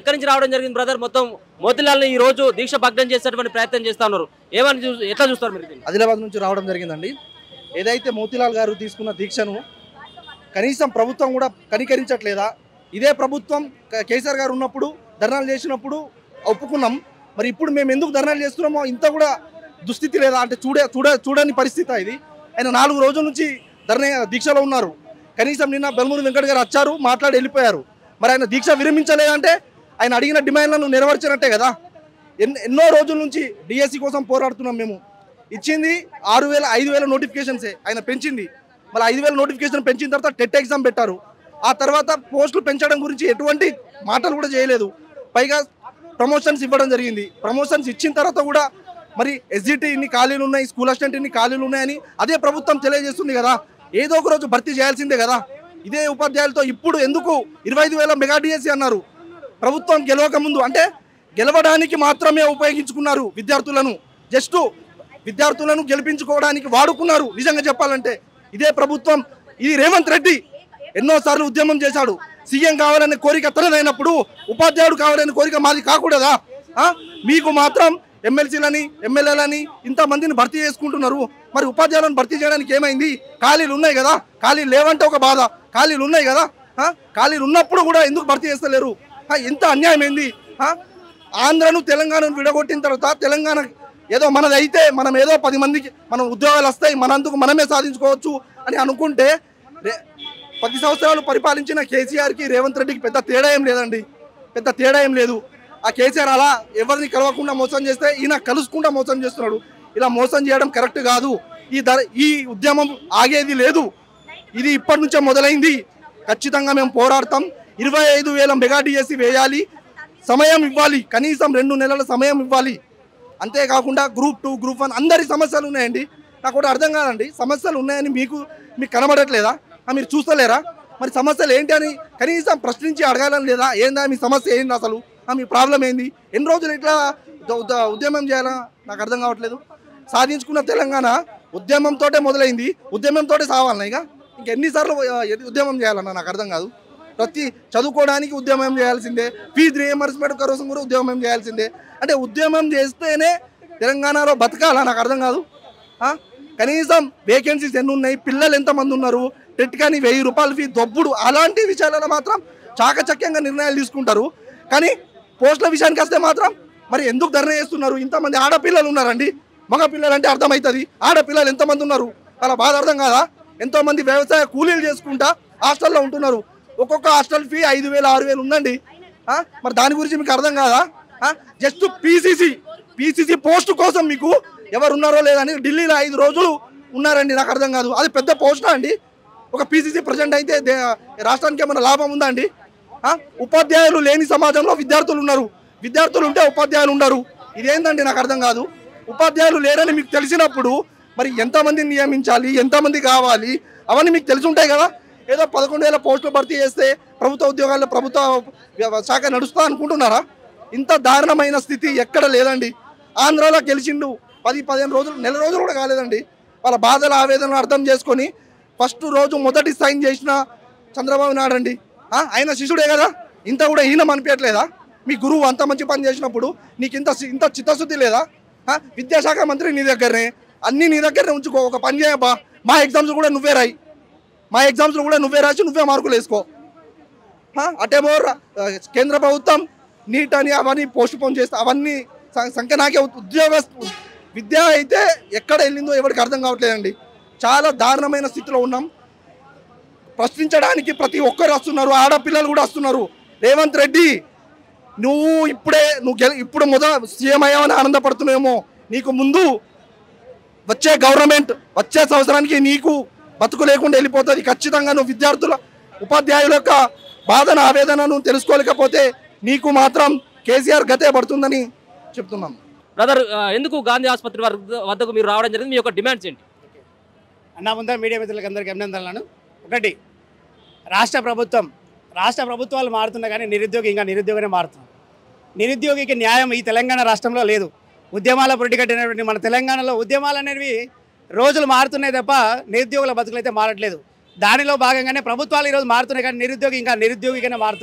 ఎక్కడి నుంచి రావడం జరిగింది బ్రదర్ మొత్తం మోతిలాల్ని ఈ రోజు దీక్ష భగ్నం చేసేటువంటి ప్రయత్నం చేస్తా ఉన్నారు ఏమని చూ ఎట్లా చూస్తారు మీరు దీన్ని? ఆదిలాబాద్ నుంచి రావడం జరిగిందండి ఏదైతే మోతీలాల్ గారు తీసుకున్న దీక్షను కనీసం ప్రభుత్వం కూడా కనికరించట్లేదా ఇదే ప్రభుత్వం క- కేసీఆర్ గారు ఉన్నప్పుడు ధర్నాలు చేసినప్పుడు ఒప్పుకున్నాం మరి ఇప్పుడు మేము ఎందుకు ధర్నాలు చేస్తున్నామో ఇంత కూడా దుస్థితి లేదా అంటే చూడే చూడ చూడని పరిస్థితి ఇది ఆయన నాలుగు రోజుల నుంచి ధర్నా దీక్షలో ఉన్నారు కనీసం నిన్న బెల్మూరి వెంకట్ గారు వచ్చారు మాట్లాడి వెళ్ళిపోయారు మరి ఆయన దీక్ష విరమించలేదంటే ఆయన అడిగిన డిమాండ్లను నెరవేర్చినట్టే కదా ఎన్ ఎన్నో రోజుల నుంచి డిఎస్సి కోసం పోరాడుతున్నాం మేము ఇచ్చింది ఆరు వేల ఐదు వేల నోటిఫికేషన్సే ఆయన పెంచింది మళ్ళీ ఐదు వేల నోటిఫికేషన్ పెంచిన తర్వాత టెట్ ఎగ్జామ్ పెట్టారు ఆ తర్వాత పోస్టులు పెంచడం గురించి ఎటువంటి మాటలు కూడా చేయలేదు పైగా ప్రమోషన్స్ ఇవ్వడం జరిగింది ప్రమోషన్స్ ఇచ్చిన తర్వాత కూడా మరి ఎస్జిటి ఇన్ని ఖాళీలు ఉన్నాయి స్కూల్ అసిస్టెంట్ ఇన్ని ఖాళీలు ఉన్నాయని అదే ప్రభుత్వం తెలియజేస్తుంది కదా ఏదో ఒక రోజు భర్తీ చేయాల్సిందే కదా ఇదే ఉపాధ్యాయులతో ఇప్పుడు ఎందుకు ఇరవై ఐదు వేల మెగా డిఎస్సి అన్నారు ప్రభుత్వం గెలవక ముందు అంటే గెలవడానికి మాత్రమే ఉపయోగించుకున్నారు విద్యార్థులను జస్ట్ విద్యార్థులను గెలిపించుకోవడానికి వాడుకున్నారు నిజంగా చెప్పాలంటే ఇదే ప్రభుత్వం ఇది రేవంత్ రెడ్డి ఎన్నోసార్లు ఉద్యమం చేశాడు సీఎం కావాలనే కోరిక తనదైనప్పుడు ఉపాధ్యాయుడు కావాలనే కోరిక మాది కాకూడదా ఆ? మీకు మాత్రం ఎమ్మెల్సీలని ఎమ్మెల్యేలని ఇంతమందిని భర్తీ చేసుకుంటున్నారు మరి ఉపాధ్యాయులను భర్తీ చేయడానికి ఏమైంది ఖాళీలు ఉన్నాయి కదా ఖాళీలు లేవంటే ఒక బాధ ఖాళీలు ఉన్నాయి కదా ఆ? ఖాళీలు ఉన్నప్పుడు కూడా ఎందుకు భర్తీ చేస్తలేరు ఆ, ఎంత అన్యాయం ఏంది ఆ? ఆంధ్రను తెలంగాణను విడగొట్టిన తర్వాత తెలంగాణ ఏదో మనది అయితే మనం ఏదో పది మందికి మనం ఉద్యోగాలు వస్తాయి మనందుకు మనమే సాధించుకోవచ్చు అని అనుకుంటే రే- పది సంవత్సరాలు పరిపాలించిన కేసీఆర్కి రేవంత్ రెడ్డికి పెద్ద తేడా ఏం లేదండి పెద్ద తేడా ఏం లేదు ఆ కేసీఆర్ అలా ఎవరిని కలవకుండా మోసం చేస్తే ఈయన కలుసుకుంటా మోసం చేస్తున్నాడు ఇలా మోసం చేయడం కరెక్ట్ కాదు ఈ ధర ఈ ఉద్యమం ఆగేది లేదు ఇది ఇప్పటి నుంచే మొదలైంది ఖచ్చితంగా మేము పోరాడతాం ఇరవై ఐదు వేల మెగా డిఎస్సి వేయాలి సమయం ఇవ్వాలి కనీసం రెండు నెలల సమయం ఇవ్వాలి అంతేకాకుండా గ్రూప్ టూ గ్రూప్ వన్ అందరి సమస్యలు ఉన్నాయండి నాకు కూడా అర్థం కాదండి సమస్యలు ఉన్నాయని మీకు మీకు కనబడట్లేదా ఆ, మీరు చూస్తలేరా మరి సమస్యలు ఏంటి అని కనీసం ప్రశ్నించి అడగాలని లేదా ఏందా మీ సమస్య ఏంది అసలు ఆ, మీ ప్రాబ్లం ఏంది ఎన్ని రోజులు ఇట్లా ఉద- ఉద- ఉద్యమం చేయాలా నాకు అర్థం కావట్లేదు సాధించుకున్న తెలంగాణ ఉద్యమంతో మొదలైంది ఉద్యమంతో సావాలన్నా ఇక ఇంకెన్నిసార్లు ఆ, ఎది- ఉద్యమం చేయాలన్నా నాకు అర్థం కాదు ప్రతి చదువుకోవడానికి ఉద్యమం చేయాల్సిందే ఫీజు రియంబర్స్మెంట్ కోసం కూడా ఉద్యమం చేయాల్సిందే అంటే ఉద్యమం చేస్తేనే తెలంగాణలో బతకాలా నాకు అర్థం కాదు ఆ? కనీసం వేకెన్సీస్ ఎన్ని ఉన్నాయి పిల్లలు ఎంతమంది ఉన్నారు టెట్ కానీ వెయ్యి రూపాయల ఫీ దొబ్బుడు అలాంటి విషయాలలో మాత్రం చాకచక్యంగా నిర్ణయాలు తీసుకుంటారు కానీ పోస్టుల విషయానికి వస్తే మాత్రం మరి ఎందుకు ధర్నా చేస్తున్నారు ఇంతమంది ఆడపిల్లలు ఉన్నారండి మగ పిల్లలు అంటే అర్థమవుతుంది ఆడపిల్లలు ఎంతమంది ఉన్నారు అలా బాధ అర్థం కాదా ఎంతో మంది వ్యవసాయ కూలీలు చేసుకుంటా హాస్టల్లో ఉంటున్నారు ఒక్కొక్క హాస్టల్ ఫీ ఐదు వేలు ఆరు వేలు ఉందండి ఆ? మరి దాని గురించి మీకు అర్థం కాదా జస్ట్ పీసీసీ పీసీసీ పోస్ట్ కోసం మీకు ఎవరు ఉన్నారో లేదని ఢిల్లీలో ఐదు రోజులు ఉన్నారండి నాకు అర్థం కాదు అది పెద్ద పోస్టా అండి ఒక పీసీసీ ప్రజెంట్ అయితే దే- రాష్ట్రానికి ఏమైనా లాభం ఉందా అండి ఆ? ఉపాధ్యాయులు లేని సమాజంలో విద్యార్థులు ఉన్నారు విద్యార్థులు ఉంటే ఉపాధ్యాయులు ఉండరు ఇదేందండి నాకు అర్థం కాదు ఉపాధ్యాయులు లేరని మీకు తెలిసినప్పుడు మరి ఎంతమందిని నియమించాలి ఎంతమంది కావాలి అవన్నీ మీకు తెలిసి ఉంటాయి కదా ఏదో పదకొండు వేల పోస్టులు భర్తీ చేస్తే ప్రభుత్వ ఉద్యోగాల్లో ప్రభుత్వ వ్య- శాఖ నడుస్తా అనుకుంటున్నారా ఇంత దారుణమైన స్థితి ఎక్కడ లేదండి ఆంధ్రాలో గెలిచిండు పది పదిహేను రోజులు నెల రోజులు కూడా కాలేదండి వాళ్ళ బాధల ఆవేదనలు అర్థం చేసుకొని ఫస్ట్ రోజు మొదటి సైన్ చేసిన చంద్రబాబు నాయుడు అండి ఆ, ఆయన శిష్యుడే కదా ఇంత కూడా ఈయన అనిపించట్లేదా మీ గురువు అంత మంచి పని చేసినప్పుడు నీకు ఇంత సి- ఇంత చిత్తశుద్ధి లేదా ఆ, విద్యాశాఖ మంత్రి నీ దగ్గరనే అన్నీ నీ దగ్గరనే ఉంచుకో ఒక పని చేయబా మా ఎగ్జామ్స్ కూడా నువ్వే రాయి మా ఎగ్జామ్స్ కూడా నువ్వే రాసి నువ్వే మార్కులు వేసుకో ఆ, అటేమో ర- ఆ, కేంద్ర ప్రభుత్వం నీట్ అని అవన్నీ పోస్ట్ పోన్ చేస్తే అవన్నీ సం- సంఖ్యనాకే ఉద్యోగ విద్య అయితే ఎక్కడ వెళ్ళిందో ఎవరికి అర్థం కావట్లేదండి చాలా దారుణమైన స్థితిలో ఉన్నాం ప్రశ్నించడానికి ప్రతి ఒక్కరు వస్తున్నారు ఆడపిల్లలు కూడా వస్తున్నారు రేవంత్ రెడ్డి నువ్వు ఇప్పుడే నువ్వు గెల ఇప్పుడు మొదట సీఎం అయ్యావని ఆనందపడుతున్నావేమో నీకు ముందు వచ్చే గవర్నమెంట్ వచ్చే సంవత్సరానికి నీకు బతుకు లేకుండా వెళ్ళిపోతుంది ఖచ్చితంగా నువ్వు విద్యార్థుల ఉపాధ్యాయుల యొక్క బాధన ఆవేదనను తెలుసుకోలేకపోతే నీకు మాత్రం కేసీఆర్ గతే పడుతుందని చెప్తున్నాం బ్రదర్ ఆ, ఎందుకు గాంధీ ఆసుపత్రి వద్ద- వద్దకు మీరు రావడం జరిగింది మీ యొక్క డిమాండ్స్ ఏంటి అన్న ముందర మీడియా మిత్రులకు అందరికీ అభినందనలను ఒకటి రాష్ట్ర ప్రభుత్వం రాష్ట్ర ప్రభుత్వాలు మారుతున్నా కానీ నిరుద్యోగి ఇంకా నిరుద్యోగనే మారుతుంది నిరుద్యోగికి న్యాయం ఈ తెలంగాణ రాష్ట్రంలో లేదు ఉద్యమాల పొడిగట్టినటువంటి మన తెలంగాణలో ఉద్యమాలు అనేవి రోజులు మారుతున్నాయి తప్ప నిరుద్యోగుల బతుకులు అయితే మారట్లేదు దానిలో భాగంగానే ప్రభుత్వాలు ఈరోజు మారుతున్నాయి కానీ నిరుద్యోగి ఇంకా నిరుద్యోగిగానే మారుతున్నాడు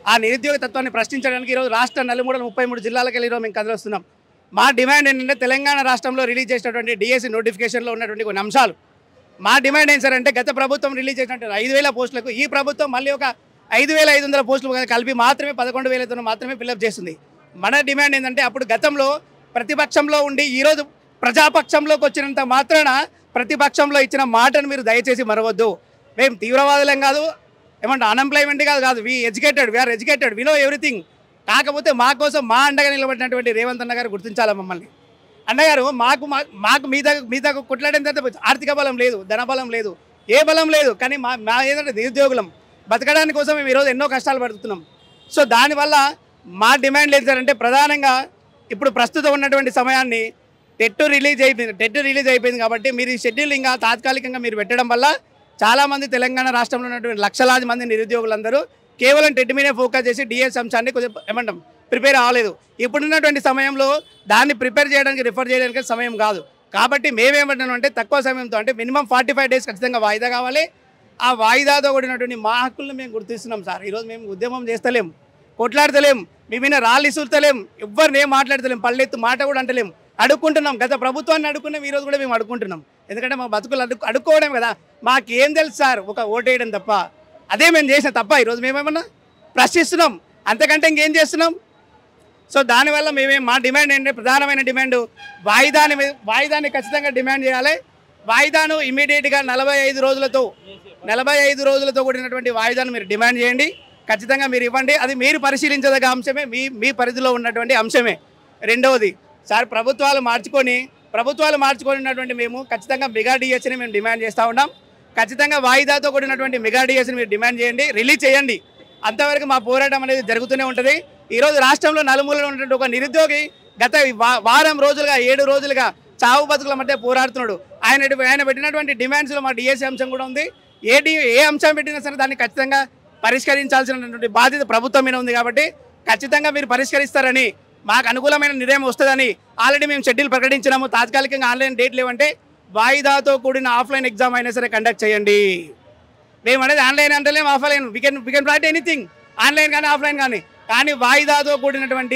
ఆ నిరుద్యోగ తత్వాన్ని ప్రశ్నించడానికి ఈరోజు రాష్ట్ర నలుమూడల ముప్పై మూడు జిల్లాలకు వెళ్ళి ఈరోజు మేము కదిలిస్తున్నాం మా డిమాండ్ ఏంటంటే తెలంగాణ రాష్ట్రంలో రిలీజ్ చేసినటువంటి డిఎస్సి నోటిఫికేషన్లో ఉన్నటువంటి కొన్ని అంశాలు మా డిమాండ్ ఏం సార్ అంటే గత ప్రభుత్వం రిలీజ్ చేసినటువంటి ఐదు వేల పోస్టులకు ఈ ప్రభుత్వం మళ్ళీ ఒక ఐదు వేల ఐదు వందల పోస్టులు కలిపి మాత్రమే పదకొండు వేలతో మాత్రమే ఫిల్అప్ చేస్తుంది మన డిమాండ్ ఏంటంటే అప్పుడు గతంలో ప్రతిపక్షంలో ఉండి ఈరోజు ప్రజాపక్షంలోకి వచ్చినంత మాత్రాన ప్రతిపక్షంలో ఇచ్చిన మాటను మీరు దయచేసి మరవద్దు మేము తీవ్రవాదులం కాదు ఏమంటే అన్ఎంప్లాయ్మెంట్ కాదు కాదు we educated we're educated we know everything కాకపోతే మా కోసం మా అండగా నిలబడినటువంటి రేవంత్ అన్న గారు గుర్తించాలి మమ్మల్ని అన్నగారు మాకు మా- మాకు మీ దగ్గర మీ దగ్గర కొట్లాడిన తర్వాత ఆర్థిక బలం లేదు ధన బలం లేదు ఏ బలం లేదు కానీ మా మా ఏంటంటే నిరుద్యోగులం బతకడానికి కోసం మేము ఈరోజు ఎన్నో కష్టాలు పడుతున్నాం సో దానివల్ల మా డిమాండ్ లేదు సార్ అంటే ప్రధానంగా ఇప్పుడు ప్రస్తుతం ఉన్నటువంటి సమయాన్ని టెట్ రిలీజ్ అయిపోయింది టెట్ రిలీజ్ అయిపోయింది కాబట్టి మీరు ఈ షెడ్యూల్ ఇంకా తాత్కాలికంగా మీరు పెట్టడం వల్ల చాలామంది తెలంగాణ రాష్ట్రంలో ఉన్నటువంటి లక్షలాది మంది నిరుద్యోగులందరూ కేవలం టెట్ మీదే ఫోకస్ చేసి డిఎస్ అంశాన్ని కొంచెం ఏమంటాం ప్రిపేర్ అవ్వలేదు ఇప్పుడున్నటువంటి సమయంలో దాన్ని ప్రిపేర్ చేయడానికి రిఫర్ చేయడానికి సమయం కాదు కాబట్టి మేమేమంటున్నాం అంటే తక్కువ సమయంతో అంటే మినిమం ఫార్టీ ఫైవ్ డేస్ ఖచ్చితంగా వాయిదా కావాలి ఆ వాయిదాతో కూడినటువంటి మా హక్కులను మేము గుర్తిస్తున్నాం సార్ ఈరోజు మేము ఉద్యమం చేస్తలేం కొట్లాడతలేం మీ మీద రాళ్ళు ఇసురుతలేం ఎవరిని ఏం మాట్లాడతలేం పల్లెత్తు మాట కూడా అంటలేం అడుక్కుంటున్నాం గత ప్రభుత్వాన్ని అడుక్కున్నాం ఈరోజు కూడా మేము అడుక్కుంటున్నాం ఎందుకంటే మా బతుకులు అడుక్కు అడుక్కోవడం కదా మాకేం తెలుసు సార్ ఒక ఓటేయడం తప్ప అదే మేము చేసిన తప్ప ఈరోజు మేమేమన్నా ప్రశ్నిస్తున్నాం అంతకంటే ఇంకేం చేస్తున్నాం సో దానివల్ల మేమేం మా డిమాండ్ ఏంటంటే ప్రధానమైన డిమాండ్ వాయిదాని మీద- వాయిదాన్ని ఖచ్చితంగా డిమాండ్ చేయాలి వాయిదాను ఇమీడియట్గా నలభై ఐదు రోజులతో నలభై ఐదు రోజులతో కూడినటువంటి వాయిదాను మీరు డిమాండ్ చేయండి ఖచ్చితంగా మీరు ఇవ్వండి అది మీరు పరిశీలించదగ్గ అంశమే మీ మీ పరిధిలో ఉన్నటువంటి అంశమే రెండవది సార్ ప్రభుత్వాలు మార్చుకొని ప్రభుత్వాలు మార్చుకున్నటువంటి మేము ఖచ్చితంగా మెగా డిఎస్ని మేము డిమాండ్ చేస్తూ ఉన్నాం ఖచ్చితంగా వాయిదాతో కూడినటువంటి మెగా డిఎస్ని మీరు డిమాండ్ చేయండి రిలీజ్ చేయండి అంతవరకు మా పోరాటం అనేది జరుగుతూనే ఉంటుంది ఈరోజు రాష్ట్రంలో నలుమూలలో ఉన్నటువంటి ఒక నిరుద్యోగి గత వా- వారం రోజులుగా ఏడు రోజులుగా చావు బతుకుల మధ్య పోరాడుతున్నాడు ఆయన ఆయన పెట్టినటువంటి డిమాండ్స్లో మా డిఎస్సీ అంశం కూడా ఉంది ఏ డి ఏ అంశం పెట్టినా సరే దాన్ని ఖచ్చితంగా పరిష్కరించాల్సినటువంటి బాధ్యత ప్రభుత్వం మీద ఉంది కాబట్టి ఖచ్చితంగా మీరు పరిష్కరిస్తారని మాకు అనుకూలమైన నిర్ణయం వస్తుందని ఆల్రెడీ మేము షెడ్యూల్ ప్రకటించినాము తాత్కాలికంగా ఆన్లైన్ డేట్ లేవంటే వాయిదాతో కూడిన ఆఫ్లైన్ ఎగ్జామ్ అయినా సరే కండక్ట్ చేయండి మేము అనేది ఆన్లైన్ అంటలేము offline we can we can write anything online కానీ ఆఫ్లైన్ కానీ కానీ వాయిదాతో కూడినటువంటి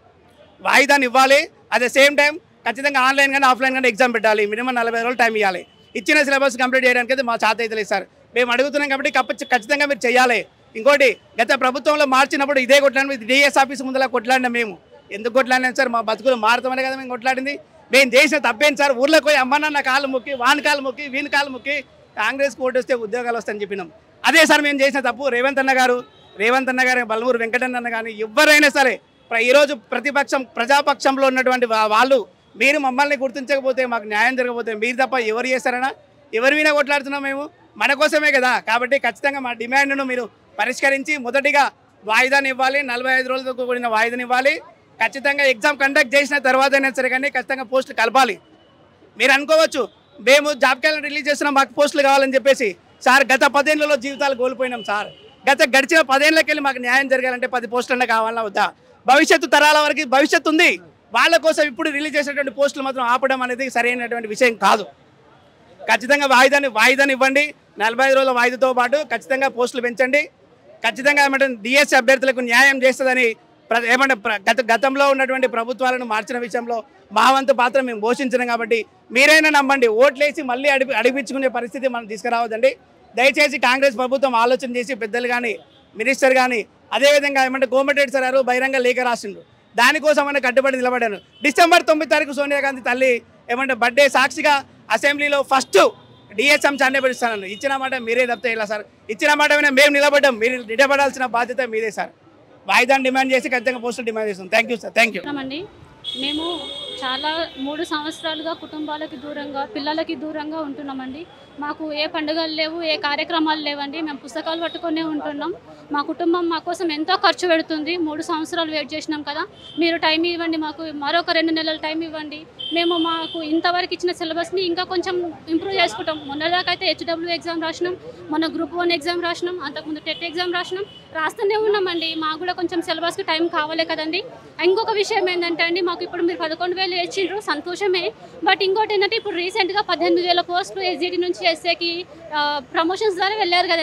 వాయిదాని ఇవ్వాలి అట్ ద సేమ్ టైం ఖచ్చితంగా ఆన్లైన్ కానీ ఆఫ్లైన్ కానీ ఎగ్జామ్ పెట్టాలి మినిమం నలభై రోజులు టైం ఇవ్వాలి ఇచ్చిన సిలబస్ కంప్లీట్ చేయడానికి అయితే మా చేత అయితే లేదు సార్ మేము అడుగుతున్నాం కాబట్టి కప్ప- ఖచ్చితంగా మీరు చేయాలి ఇంకోటి గత ప్రభుత్వంలో మార్చినప్పుడు ఇదే కొట్లాడిన డిఎస్ ఆఫీస్ ముందర కొట్లాడినా మేము ఎందుకు కొట్లాడినాం సార్ మా బతుకులు మారుతామనే కదా మేము కొట్లాడింది మేము చేసిన తప్పేం సార్ ఊర్లోకి పోయి అమ్మ నాన్న కాళ్ళు మొక్కి వాని కాళ్ళు మొక్కి వీని కాళ్ళు మొక్కి కాంగ్రెస్ ఓటు వస్తే ఉద్యోగాలు వస్తాయని చెప్పినాం అదే సార్ మేము చేసిన తప్పు రేవంత్ అన్న గారు రేవంత్ అన్న గారు బలమూరు వెంకటన్న అన్న కానీ ఎవరైనా సరే ప్ర- ఈరోజు ప్రతిపక్షం ప్రజాపక్షంలో ఉన్నటువంటి వా- వాళ్ళు మీరు మమ్మల్ని గుర్తించకపోతే మాకు న్యాయం జరగకపోతే మీరు తప్ప ఎవరు చేస్తారనా ఎవరి మీద కొట్లాడుతున్నాం మేము మన కోసమే కదా కాబట్టి ఖచ్చితంగా మా డిమాండ్ను మీరు పరిష్కరించి మొదటిగా వాయిదాని ఇవ్వాలి నలభై ఐదు రోజులతో కూడిన వాయిదాని ఇవ్వాలి ఖచ్చితంగా ఎగ్జామ్ కండక్ట్ చేసిన తర్వాత అయినా సరే కానీ ఖచ్చితంగా పోస్టులు కలపాలి మీరు అనుకోవచ్చు మేము జాబ్ క్యాలెండర్ రిలీజ్ చేస్తున్నాం మాకు పోస్టులు కావాలని చెప్పేసి సార్ గత పదేళ్లలో జీవితాలు కోల్పోయినాం సార్ గత గడిచిన పదేళ్ళకెళ్ళి మాకు న్యాయం జరగాలంటే పది పోస్టులన్నా కావాలన్నా వద్దా భవిష్యత్తు తరాల వరకు భవిష్యత్తు ఉంది వాళ్ళ కోసం ఇప్పుడు రిలీజ్ చేసినటువంటి పోస్టులు మాత్రం ఆపడం అనేది సరైనటువంటి విషయం కాదు ఖచ్చితంగా వాయిదాని వాయిదాని ఇవ్వండి నలభై ఐదు రోజుల వాయిదాతో పాటు ఖచ్చితంగా పోస్టులు పెంచండి ఖచ్చితంగా ఏమంటే డిఎస్సీ అభ్యర్థులకు న్యాయం చేస్తుందని ప్ర- ఏమంటే ప్ర- గత గతంలో ఉన్నటువంటి ప్రభుత్వాలను మార్చిన విషయంలో మా వంతు పాత్ర మేము పోషించినాం కాబట్టి మీరైనా నమ్మండి ఓట్లేసి మళ్ళీ అడిపి అడిపించుకునే పరిస్థితి మనం తీసుకురావద్దండి దయచేసి కాంగ్రెస్ ప్రభుత్వం ఆలోచన చేసి పెద్దలు కానీ మినిస్టర్ కానీ అదేవిధంగా ఏమంటే కోమటిరెడ్డి సార్ గారు బహిరంగ లేఖ రాసిండ్రు దానికోసం అన్న కట్టుబడి నిలబడాను డిసెంబర్ తొమ్మిది తారీఖు సోనియా గాంధీ తల్లి ఏమంటే బర్త్డే సాక్షిగా అసెంబ్లీలో ఫస్ట్ డిఎస్ఎం చానే పెడుస్తాను ఇచ్చిన మాట మీరే తప్పితే ఇలా సార్ ఇచ్చిన మాట మీద మేము నిలబడ్డాం మీరు నిలబడాల్సిన బాధ్యత మీదే సార్ వాయిదాన్ని డిమాండ్ చేసి ఖచ్చితంగా పోస్టులు డిమాండ్ చేస్తాం thank you sir thank you అండి మేము చాలా మూడు సంవత్సరాలుగా కుటుంబాలకి దూరంగా పిల్లలకి దూరంగా ఉంటున్నామండి మాకు ఏ పండుగలు లేవు ఏ కార్యక్రమాలు లేవండి మేము పుస్తకాలు పట్టుకొనే ఉంటున్నాం మా కుటుంబం మా కోసం ఎంతో ఖర్చు పెడుతుంది మూడు సంవత్సరాలు వెయిట్ చేసినాం కదా మీరు టైం ఇవ్వండి మాకు మరొక రెండు నెలల టైం ఇవ్వండి మేము మాకు ఇంతవరకు ఇచ్చిన సిలబస్ని ఇంకా కొంచెం ఇంప్రూవ్ చేసుకుంటాం మొన్నదాకా అయితే హెచ్డబ్ల్యూ ఎగ్జామ్ రాసినాం మొన్న గ్రూప్ వన్ ఎగ్జామ్ రాసినాం అంతకుముందు టెట్ ఎగ్జామ్ రాసినాం రాస్తూనే ఉన్నామండి మాకు కూడా కొంచెం సిలబస్కి టైం కావాలి కదండి ఇంకొక విషయం ఏంటంటే అండి మాకు ఇప్పుడు మీరు పదకొండు వేలు ఇచ్చిండ్రు సంతోషమే బట్ ఇంకోటి ఏంటంటే ఇప్పుడు రీసెంట్గా పద్దెనిమిది వేల పోస్టులు ఎస్జిటి నుంచి ఎస్ఏకి ప్రమోషన్స్ ద్వారా వెళ్ళారు కదండి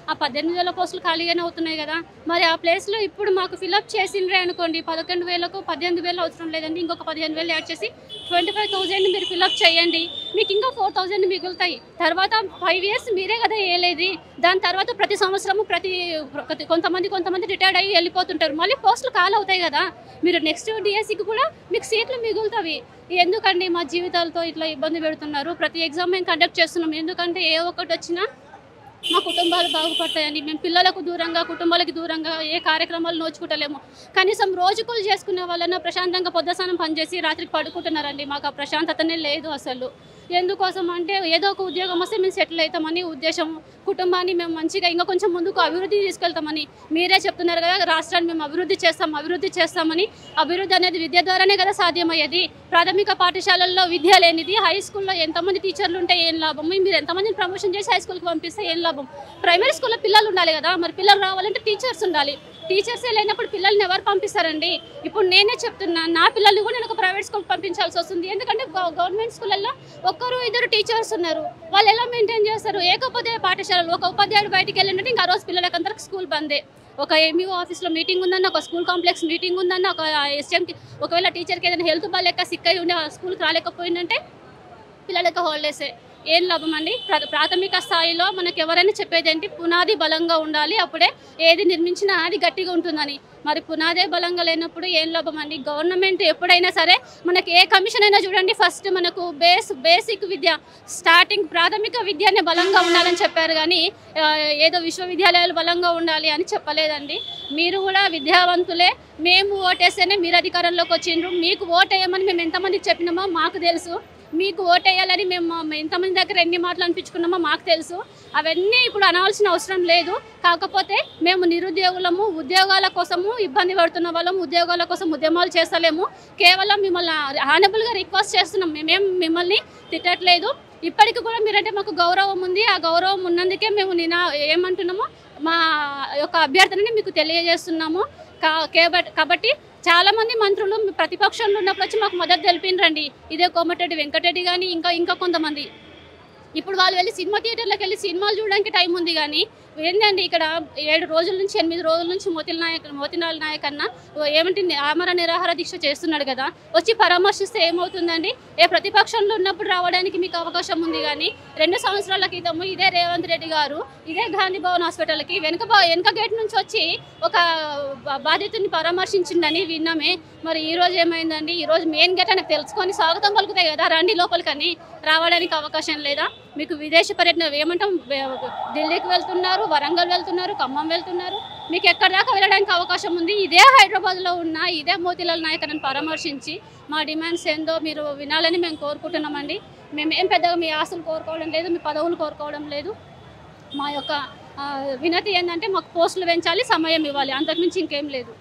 ఆ పద్దెనిమిది వేల పోస్టులు ఖాళీగానే అవుతున్నాయి కదా మరి ఆ ప్లేస్లో ఇప్పుడు మాకు ఫిలప్ చేసిండ్రే అనుకోండి పదకొండు వేలకు పద్దెనిమిది వేలు అవసరం లేదండి ఇంకొక పదిహేను వేలు యాడ్ చేసి ట్వంటీ ఫైవ్ థౌజండ్ మీరు ఫిలప్ చేయండి మీకు ఇంకా ఫోర్ థౌజండ్ మిగులుతాయి తర్వాత ఫైవ్ ఇయర్స్ మీరే కదా వేయలేదు దాని తర్వాత ప్రతి సంవత్సరము ప్రతి ప్రతి కొంతమంది కొంతమంది రిటైర్డ్ అయ్యి వెళ్ళిపోతుంటారు మళ్ళీ పోస్టులు ఖాళీ అవుతాయి కదా మీరు నెక్స్ట్ డిఎస్సికి కూడా మీకు సీట్లు మిగులుతాయి ఎందుకండి మా జీవితాలతో ఇట్లా ఇబ్బంది పెడుతున్నారు ప్రతి ఎగ్జామ్ మేము కండక్ట్ చేస్తున్నాం ఎందుకంటే ఏ ఒక్కటి వచ్చినా మా కుటుంబాలు బాగుపడతాయని మేము పిల్లలకు దూరంగా కుటుంబాలకు దూరంగా ఏ కార్యక్రమాలు నోచుకుంటలేము కనీసం రోజుకులు చేసుకునే వాళ్ళన ప్రశాంతంగా పొద్దసానం పనిచేసి రాత్రికి పడుకుంటున్నారండి మాకు ఆ ప్రశాంతతనే లేదు అసలు ఎందుకోసం అంటే ఏదో ఒక ఉద్యోగం వస్తే మేము సెటిల్ అవుతామని ఉద్దేశం కుటుంబాన్ని మేము మంచిగా ఇంకా కొంచెం ముందుకు అభివృద్ధి తీసుకెళ్తామని మీరే చెప్తున్నారు కదా రాష్ట్రాన్ని మేము అభివృద్ధి చేస్తాం అభివృద్ధి చేస్తామని అభివృద్ధి అనేది విద్య ద్వారానే కదా సాధ్యమయ్యేది ప్రాథమిక పాఠశాలల్లో విద్య లేనిది హై స్కూల్లో ఎంతమంది టీచర్లు ఉంటే ఏం లాభం మీరు ఎంతమందిని ప్రమోషన్ చేసి హై స్కూల్కి పంపిస్తే ఏం లాభం ప్రైమరీ స్కూల్లో పిల్లలు ఉండాలి కదా మరి పిల్లలు రావాలంటే టీచర్స్ ఉండాలి టీచర్సే లేనప్పుడు పిల్లల్ని ఎవరు పంపిస్తారండి ఇప్పుడు నేనే చెప్తున్నా నా పిల్లల్ని కూడా నేను ఒక ప్రైవేట్ స్కూల్ పంపించాల్సి వస్తుంది ఎందుకంటే గవ- గవర్నమెంట్ స్కూళ్ళల్లో ఒక్కరు ఇద్దరు టీచర్స్ ఉన్నారు వాళ్ళు ఎలా మెయింటైన్ చేస్తారు ఏకోపాధ్యాయ పాఠశాలలు ఒక ఉపాధ్యాయుడు బయటికి వెళ్ళినట్టు ఇంకా ఆ రోజు పిల్లలకి అందరికి స్కూల్ బందే ఒక ఎంఈఓ ఆఫీస్లో మీటింగ్ ఉందన్న ఒక స్కూల్ కాంప్లెక్స్ మీటింగ్ ఉందన్న ఒక ఎస్ఎంకి ఒకవేళ టీచర్కి ఏదైనా హెల్త్ బాగాలేక సిక్ అయి ఉండి ఆ స్కూల్కి రాలేకపోయిందంటే పిల్లలకి హాలిడేసే ఏం లాభం అండి ప్రా- ప్రాథమిక స్థాయిలో మనకి ఎవరైనా చెప్పేది ఏంటి పునాది బలంగా ఉండాలి అప్పుడే ఏది నిర్మించినా అది గట్టిగా ఉంటుందని మరి పునాదే బలంగా లేనప్పుడు ఏం లాభం అండి గవర్నమెంట్ ఎప్పుడైనా సరే మనకి ఏ కమిషన్ అయినా చూడండి ఫస్ట్ మనకు బేస్ బేసిక్ విద్య స్టార్టింగ్ ప్రాథమిక విద్యనే బలంగా ఉండాలని చెప్పారు కానీ ఆ, ఏదో విశ్వవిద్యాలయాలు బలంగా ఉండాలి అని చెప్పలేదండి మీరు కూడా విద్యావంతులే మేము ఓటేస్తేనే మీరు అధికారంలోకి వచ్చిండ్రు మీకు ఓటేయమని మేము ఎంతమందికి చెప్పినామో మాకు తెలుసు మీకు ఓటేయాలని మేము మా- ఎంతమంది దగ్గర ఎన్ని మాటలు అనిపించుకున్నామో మాకు తెలుసు అవన్నీ ఇప్పుడు అనవలసిన అవసరం లేదు కాకపోతే మేము నిరుద్యోగులము ఉద్యోగాల కోసము ఇబ్బంది పడుతున్న వాళ్ళము ఉద్యోగాల కోసం ఉద్యమాలు చేస్తలేము కేవలం మిమ్మల్ని హానబుల్గా రిక్వెస్ట్ చేస్తున్నాం మేమేం మిమ్మల్ని తిట్టట్లేదు ఇప్పటికి కూడా మీరంటే మాకు గౌరవం ఉంది ఆ గౌరవం ఉన్నందుకే మేము నినా ఏమంటున్నామో మా యొక్క అభ్యర్థనని మీకు తెలియజేస్తున్నాము కా కేబట్ కాబట్టి చాలా మంది మంత్రులు ప్రతిపక్షంలో ఉన్నప్పుడు వచ్చి మాకు మద్దతు తెలిపినరండి ఇదే కోమటిరెడ్డి వెంకటరెడ్డి కానీ ఇంకా ఇంకా కొంతమంది ఇప్పుడు వాళ్ళు వెళ్ళి సినిమా థియేటర్లకు వెళ్ళి సినిమాలు చూడడానికి టైం ఉంది కానీ ఏంటండి ఇక్కడ ఏడు రోజుల నుంచి ఎనిమిది రోజుల నుంచి మోతిల్ నాయక్ మోతిలాల్ నాయక్ అన్న ఏమంటే ఆమర నిరాహార దీక్ష చేస్తున్నాడు కదా వచ్చి పరామర్శిస్తే ఏమవుతుందండి ఏ ప్రతిపక్షంలో ఉన్నప్పుడు రావడానికి మీకు అవకాశం ఉంది కానీ రెండు సంవత్సరాల క్రితము ఇదే రేవంత్ రెడ్డి గారు ఇదే గాంధీ భవన్ హాస్పిటల్కి వెనుక భా- వెనుక గేట్ నుంచి వచ్చి ఒక బా- బాధితుని పరామర్శించిండని విన్నామే మరి ఈ రోజు ఏమైందండి ఈ రోజు మెయిన్ గేట్ అని తెలుసుకొని స్వాగతం పలుకుతాయి కదా రండి లోపలికని రావడానికి అవకాశం లేదా మీకు విదేశీ పర్యటన ఏమంటాం వే- ఢిల్లీకి వెళ్తున్నారు వరంగల్ వెళ్తున్నారు ఖమ్మం వెళ్తున్నారు మీకు ఎక్కడ దాకా వెళ్ళడానికి అవకాశం ఉంది ఇదే హైదరాబాద్లో ఉన్న ఇదే మోతీలాల్ నాయక్ అని పరామర్శించి మా డిమాండ్స్ ఏందో మీరు వినాలని మేము కోరుకుంటున్నామండి మేము ఏం పెద్దగా మీ ఆస్తులు కోరుకోవడం లేదు మీ పదవులు కోరుకోవడం లేదు మా యొక్క ఆ, వినతి ఏంటంటే మాకు పోస్టులు పెంచాలి సమయం ఇవ్వాలి అంతకుమించి ఇంకేం లేదు